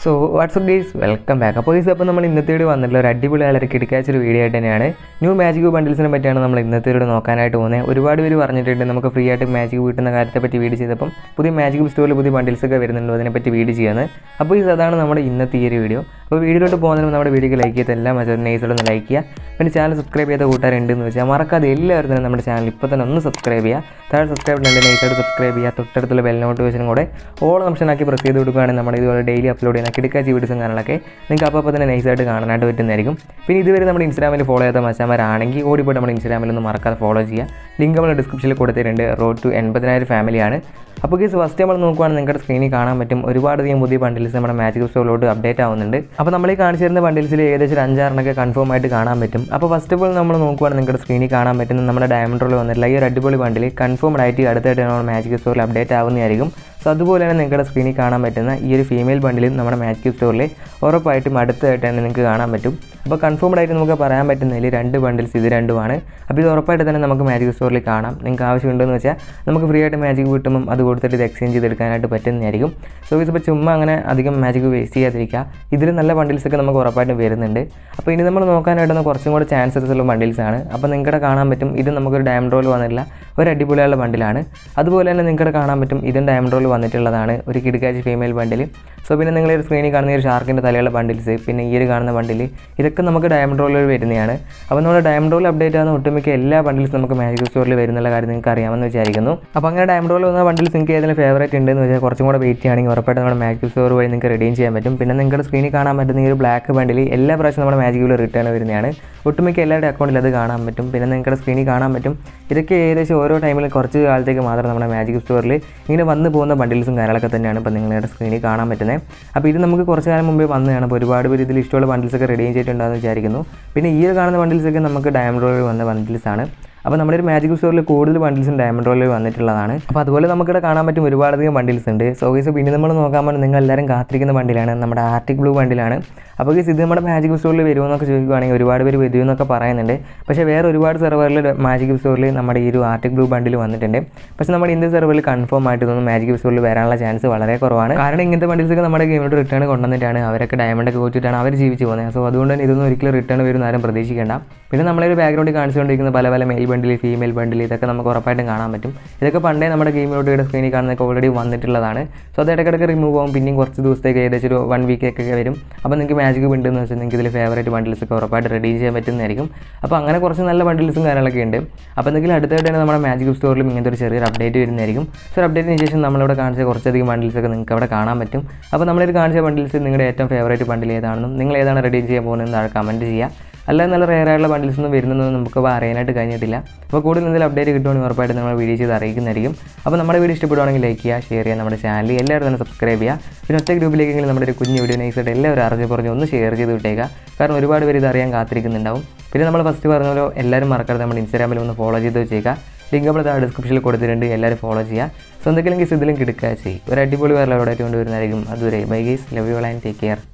so what's up guys welcome back അപ്പോൾ guys അപ്പോൾ നമ്മൾ ഇന്നത്തെ വീഡിയോ വന്നിട്ടുള്ള ഒരു അടിപൊളി വളരെ കിടക്കാച്ചൊരു വീഡിയോ ആയിട്ട് തന്നെയാണ് ന്യൂ മാജിക് ബണ്ടിൽസിനെ പറ്റിയാണ് നമ്മൾ ഇന്നത്തെ വീഡിയോ നോക്കാനായിട്ട് പോകുന്നത് ഒരുപാട് പേര് പറഞ്ഞിട്ടുണ്ട് നമുക്ക് ഫ്രീ ആയിട്ട് മാജിക് കിട്ടുന്ന കാര്യത്തെ പറ്റി വീഡിയോ ചെയ്തപ്പം പുതിയ മാജിക് സ്റ്റോറിൽ പുതിയ ബണ്ടിൽസ് ഒക്കെ വരുന്നുണ്ടോ അതിനെപ്പറ്റി വീഡിയോ ചെയ്യാന്ന് അപ്പോൾ ഇത് അതാണ് നമ്മുടെ ഇന്നത്തെ ഈ ഒരു വീഡിയോ അപ്പോൾ വീഡിയോയിലോട്ട് പോകുന്നതിന് നമ്മുടെ വീഡിയോക്ക് ലൈക്ക് ചെയ്ത് എല്ലാം മറ്റൊരു നൈസോടെ ലൈക്ക് ചെയ്യുക പിന്നെ ചാനൽ സബ്സ്ക്രൈബ് ചെയ്ത കൂട്ടുകാരുണ്ടെന്ന് വെച്ചാൽ മറക്കാതെ എല്ലാവരും തന്നെ നമ്മുടെ ചാനൽ ഇപ്പോൾ തന്നെ ഒന്ന് സബ്സ്ക്രൈബ് ചെയ്യുക താഴെ സബ്സ്ക്രൈബ് ഉണ്ട് നൈസായിട്ട് സബ്സ്ക്രൈബ് ചെയ്യുക തൊട്ടടുത്തുള്ള ബെൽ നോട്ടിഫിക്കേഷൻ കൂടെ ഓൾ ഓപ്ഷനാക്കി പ്രസ് ചെയ്ത് കൊടുക്കുകയാണെങ്കിൽ നമ്മുടെ ഇതുപോലെ ഡെയിലി അപ്ലോഡ് ചെയ്യുന്ന കിടക്കാച്ചി വീഡിയോസും കാര്യങ്ങളൊക്കെ നിങ്ങൾക്ക് അപ്പോൾ അപ്പോൾ തന്നെ നൈസായിട്ട് കാണാനായിട്ട് പറ്റുന്നതായിരിക്കും പിന്നെ ഇതുവരെ നമ്മുടെ ഇൻസ്റ്റാഗ്രാമിൽ ഫോളോ ചെയ്യാത്ത മച്ചാമാരാണെങ്കിൽ ഓടിപ്പോയിട്ട് നമ്മുടെ ഇൻസ്റ്റാഗ്രാമിൽ ഒന്ന് മറക്കാതെ ഫോളോ ചെയ്യുക ലിങ്ക് നമ്മൾ ഡിസ്ക്രിപ്ഷനിൽ കൊടുത്തിട്ടുണ്ട് റോഡ് ടു എൺപതിനായിരം ഫാമിലിയാണ് അപ്പോൾ കേസ് ഫസ്റ്റ് നമ്മൾ നോക്കുവാണെങ്കിൽ നിങ്ങളുടെ സ്ക്രീനിൽ കാണാൻ പറ്റും ഒരുപാടധികം പുതിയ ബണ്ടിൽസ് നമ്മുടെ മാജിക് സ്റ്റോറിലോട്ട് അപ്ഡേറ്റ് ആവുന്നുണ്ട് അപ്പോൾ നമ്മൾ ഈ കാണിച്ചു തരുന്ന ബണ്ടിൽസിൽ ഏകദേശം ഒരു അഞ്ചാറിനൊക്കെ കൺഫേം ആയിട്ട് കാണാൻ പറ്റും അപ്പോൾ ഫസ്റ്റ് ഓഫ് ഓൾ നമ്മൾ നോക്കുവാണെങ്കിൽ നിങ്ങളുടെ സ്ക്രീനിൽ കാണാൻ പറ്റുന്ന നമ്മുടെ ഡയമണ്ട് റോൾ വന്നിട്ടുള്ള ഈ ഒരു അടിപൊളി ബണ്ടിൽ കൺഫേംഡ് ആയിട്ട് അടുത്തായിട്ട് നമ്മുടെ മാജിക് സ്റ്റോറിൽ അപ്ഡേറ്റ് ആവുന്നതായിരിക്കും സോ അതുപോലെ തന്നെ നിങ്ങളുടെ സ്ക്രീനിൽ കാണാൻ പറ്റുന്ന ഈ ഒരു ഫീമെയിൽ ബണ്ടിലും നമ്മുടെ മാജിക് സ്റ്റോറിൽ ഉറപ്പായിട്ടും അടുത്തായിട്ട് തന്നെ നിങ്ങൾക്ക് കാണാൻ പറ്റും അപ്പോൾ കൺഫേംഡ് ആയിട്ട് നമുക്ക് പറയാൻ പറ്റുന്നതിൽ രണ്ട് ബണ്ടിൽസ് ഇത് രണ്ടുമാണ് അപ്പോൾ ഇത് ഉറപ്പായിട്ട് തന്നെ നമുക്ക് മാജിക് സ്റ്റോറിൽ കാണാം നിങ്ങൾക്ക് ആവശ്യമുണ്ടെന്ന് വെച്ചാൽ നമുക്ക് ഫ്രീ ആയിട്ട് മാജിക് കിട്ടുമ്പം അത് കൊടുത്തിട്ട് ഇത് എക്സ്ചേഞ്ച് ചെയ്തെടുക്കാനായിട്ട് പറ്റുന്നതായിരിക്കും സോ ഇതിപ്പോൾ ചുമ്മാ അങ്ങനെ അധികം മാജിക് വേസ്റ്റ് ചെയ്യാതിരിക്കുക ഇതിൽ നല്ല ബണ്ടിൽസ് ഒക്കെ നമുക്ക് ഉറപ്പായിട്ടും വരുന്നുണ്ട് അപ്പോൾ ഇനി നമ്മൾ നോക്കാനായിട്ട് കുറച്ചും കൂടെ ചാൻസസ് ഉള്ള ബണ്ടിൽസ് ആണ് അപ്പോൾ നിങ്ങളുടെ കാണാൻ പറ്റും ഇത് നമുക്കൊരു ഡയമണ്ട് റോൾ വന്നിട്ടില്ല ഒരു അടിപൊളിയുള്ള ബണ്ടിലാണ് അതുപോലെ തന്നെ നിങ്ങളുടെ കാണാൻ പറ്റും ഇതും ഡയമണ്ട് റോൾ വന്നിട്ടുള്ളതാണ് ഒരു കിടക്കാച്ചി ഫീമെയിൽ ബണ്ടിൽ സോ പിന്നെ നിങ്ങൾ ഒരു സ്ക്രീനിൽ കാണുന്ന ഈ ഒരു ഷാർക്കിൻ്റെ തലയുള്ള ബണ്ടിൽസ് പിന്നെ ഈ ഒരു കാണുന്ന ബണ്ടിൽ ഇതൊക്കെ നമുക്ക് ഡയമണ്ട് റോളിൽ വരുന്നതാണ് അപ്പോൾ നമ്മുടെ ഡയമണ്ട് റോൾ അപ്ഡേറ്റ് ആകുന്ന ഒട്ടുമിക്ക എല്ലാ ബണ്ടിൽസും നമുക്ക് മാജിക് സ്റ്റോറിൽ വരുന്നുള്ള കാര്യം നിങ്ങൾക്ക് അറിയാമെന്ന് വിചാരിക്കുന്നു അപ്പോൾ അങ്ങനെ ഡയമണ്ട് റോൾ വന്ന ബണ്ടിൽസ് നിങ്ങൾക്ക് ഏതെങ്കിലും ഫേവറേറ്റ് ഉണ്ടെന്ന് വെച്ചാൽ കുറച്ചും കൂടെ വെയിറ്റ് ചെയ്യുകയാണെങ്കിൽ ഉറപ്പായിട്ട് നമ്മുടെ മാജിക് സ്റ്റോർ വഴി നിങ്ങൾക്ക് റിഡീം ചെയ്യാൻ പറ്റും പിന്നെ നിങ്ങളുടെ സ്ക്രീനിൽ കാണാൻ പറ്റുന്ന ഈ ഒരു ബ്ലാക്ക് ബണ്ടിൽ എല്ലാ പ്രാവശ്യം നമ്മുടെ മാജിക്കിൽ റിട്ടേൺ വരുന്നതാണ് ഒട്ടുമിക്ക എല്ലാവരുടെ അക്കൗണ്ടിൽ അത് കാണാൻ പറ്റും പിന്നെ നിങ്ങളുടെ സ്ക്രീനിൽ കാണാൻ പറ്റും ഇതൊക്കെ ഏകദേശം ഓരോ ടൈമിൽ കുറച്ച് കാലത്തേക്ക് മാത്രം നമ്മുടെ മാജിക് സ്റ്റോറിൽ ഇങ്ങനെ വന്നു പോകുന്ന ബണ്ടിൽസും കാര്യങ്ങളൊക്കെ തന്നെയാണ് ഇപ്പോൾ നിങ്ങളുടെ സ്ക്രീനിൽ കാണാൻ പറ്റുന്നത് അപ്പോൾ ഇത് നമുക്ക് കുറച്ച് കാലം മുമ്പേ വന്നതാണ് അപ്പോൾ ഒരുപാട് പേര് ഇതിൽ ഇഷ്ടമുള്ള ബണ്ടിൽസ് ഒക്കെ റെഡി ചെയ്തിട്ടുണ്ടാകുമെന്ന് വിചാരിക്കുന്നു പിന്നെ ഈ ഒരു കാണുന്ന ബണ്ടിൽസ് ഒക്കെ നമുക്ക് ഡയമണ്ട് റോളിൽ വന്ന ബണ്ടിൽസ് ആണ് അപ്പോൾ നമ്മുടെ ഒരു മാജിക് സ്റ്റോറിൽ കൂടുതൽ ബണ്ടിൽസും ഡയമണ്ട് റോളിൽ വന്നിട്ടുള്ളതാണ് അപ്പോൾ അതുപോലെ നമുക്കിവിടെ കാണാൻ പറ്റും ഒരുപാടധികം ബണ്ടിൽസ് ഉണ്ട് സോ ഗീസ് പിന്നെ നമ്മൾ നോക്കാൻ പറ്റും നിങ്ങൾ എല്ലാവരും കാത്തിരിക്കുന്ന ബണ്ടിലാണ് നമ്മുടെ ആർട്ടിക് ബ്ലൂ ബണ്ടിലാണ് അപ്പോൾ ഗീസ് ഇത് നമ്മുടെ മാജിക് സ്റ്റോറിൽ വരുമെന്നൊക്കെ ചോദിക്കുകയാണെങ്കിൽ ഒരുപാട് പേര് വരുമെന്നൊക്കെ പറയുന്നുണ്ട് പക്ഷേ വേറെ ഒരുപാട് സെർവറിൽ മാജിക് സ്റ്റോറിൽ നമ്മുടെ ഈ ഒരു ആർട്ടിക് ബ്ലൂ ബണ്ടിൽ വന്നിട്ടുണ്ട് പക്ഷേ നമ്മുടെ ഇന്ത്യൻ സെർവറിൽ കൺഫേം ആയിട്ട് തോന്നുന്നു മാജിക് സ്റ്റോറിൽ വരാനുള്ള ചാൻസ് വളരെ കുറവാണ് കാരണം ഇങ്ങനത്തെ ബണ്ടിൽസ് ഒക്കെ നമ്മുടെ ഗെയിമിലോട്ട് റിട്ടേൺ കൊണ്ടുവന്നിട്ടാണ് അവരൊക്കെ ഡയമണ്ട് ഒക്കെ വെച്ചിട്ടാണ് അവർ ജീവിച്ച് പോകുന്നത് സോ അതുകൊണ്ട് തന്നെ ഇതൊന്നും ഒരിക്കലും റിട്ടേൺ വരുന്ന ആരും പ്രതീക്ഷിക്കേണ്ട പിന്നെ നമ്മളൊരു ബാക്ക്ഗ്രൗണ്ടിൽ കാണിച്ചുകൊണ്ടിരിക്കുന്ന പല പല മെയിൽ ബണ്ടിൽ ഫീമെയിൽ ബണ്ടിൽ ഇതൊക്കെ നമുക്ക് ഉറപ്പായിട്ടും കാണാൻ പറ്റും ഇതൊക്കെ പണ്ടേ നമ്മുടെ ഗെയിമിലോട്ട് ഇവിടെ സ്ക്രീനിൽ കാണുന്നതൊക്കെ ഓൾറെഡി വന്നിട്ടുള്ളതാണ് സോ അത് ഇടയ്ക്കിടയ്ക്ക് റിമൂവ് ആവും പിന്നെയും കുറച്ച് ദിവസത്തേക്ക് ഏകദേശം ഒരു വൺ വീക്കൊക്കെ വരും അപ്പോൾ നിങ്ങൾക്ക് മാജിക് ഉണ്ടെന്ന് വെച്ചാൽ നിങ്ങൾക്ക് ഇതിൽ ഫേവറേറ്റ് ബണ്ടിൽസ് ഒക്കെ ഉറപ്പായിട്ട് റെഡി ചെയ്യാൻ പറ്റുന്നതായിരിക്കും അപ്പോൾ അങ്ങനെ കുറച്ച് നല്ല ബണ്ടിൽസും കാര്യങ്ങളൊക്കെ ഉണ്ട് അപ്പോൾ എന്തെങ്കിലും അടുത്തായിട്ട് തന്നെ നമ്മുടെ മാജിക് സ്റ്റോറിലും ഇങ്ങനത്തെ ഒരു ചെറിയൊരു അപ്ഡേറ്റ് വരുന്നതായിരിക്കും സോ അപ്ഡേറ്റിന് ശേഷം നമ്മളിവിടെ കാണിച്ച കുറച്ചധികം ബണ്ടിൽസ് ഒക്കെ നിങ്ങൾക്ക് അവിടെ കാണാൻ പറ്റും അപ്പോൾ നമ്മളിത് കാണിച്ച ബണ്ടിൽസ് നിങ്ങളുടെ ഏറ്റവും ഫേവറേറ്റ് ബണ്ടിൽ ഏതാണെന്നും നിങ്ങൾ ഏതാണ് റെഡി ചെയ്യാൻ പോകുന്നതെന്ന് താഴെ കമൻറ്റ് ചെയ്യുക അല്ലാതെ നല്ല റെയർ ആയിട്ടുള്ള ബണ്ടിൽസ് ഒന്നും വരുന്നതൊന്നും നമുക്ക് അറിയാനായിട്ട് കഴിഞ്ഞിട്ടില്ല അപ്പോൾ കൂടുതൽ എന്തെങ്കിലും അപ്ഡേറ്റ് കിട്ടുവാണെങ്കിൽ ഉറപ്പായിട്ട് നമ്മൾ വീഡിയോ ചെയ്ത് അറിയിക്കുന്നതായിരിക്കും അപ്പോൾ നമ്മുടെ വീഡിയോ ഇഷ്ടപ്പെടുവാണെങ്കിൽ ലൈക്ക് ചെയ്യുക ഷെയർ ചെയ്യുക നമ്മുടെ ചാനൽ എല്ലാവരും തന്നെ സബ്സ്ക്രൈബ് ചെയ്യുക പിന്നെ ഒറ്റ ഗ്രൂപ്പിലേക്കെങ്കിലും നമ്മുടെ ഒരു കുഞ്ഞു വീഡിയോ നൈസായിട്ട് എല്ലാവരും അറിഞ്ഞ് പറഞ്ഞ് ഒന്ന് ഷെയർ ചെയ്ത് വിട്ടേക്കുക കാരണം ഒരുപാട് പേര് ഇത് അറിയാൻ കാത്തിരിക്കുന്നുണ്ടാവും പിന്നെ നമ്മൾ ഫസ്റ്റ് പറഞ്ഞല്ലോ എല്ലാവരും മറക്കാതെ നമ്മുടെ ഇൻസ്റ്റാഗ്രാമിൽ ഒന്ന് ഫോളോ ചെയ്ത് വെച്ചേക്കുക ലിങ്ക് നമ്മൾ താഴെ ഡിസ്ക്രിപ്ഷനിൽ കൊടുത്തിട്ടുണ്ട് എല്ലാവരും ഫോളോ ചെയ്യുക സ്വന്തം ഗീസ് ഇതിലും കിടക്കുക ചെയ്യും ഒരു അടിപൊളി വേറെ ലോഡായിട്ട് കൊണ്ടുവരുന്നതായിരിക്കും അതുവരെ bye guys love you and take care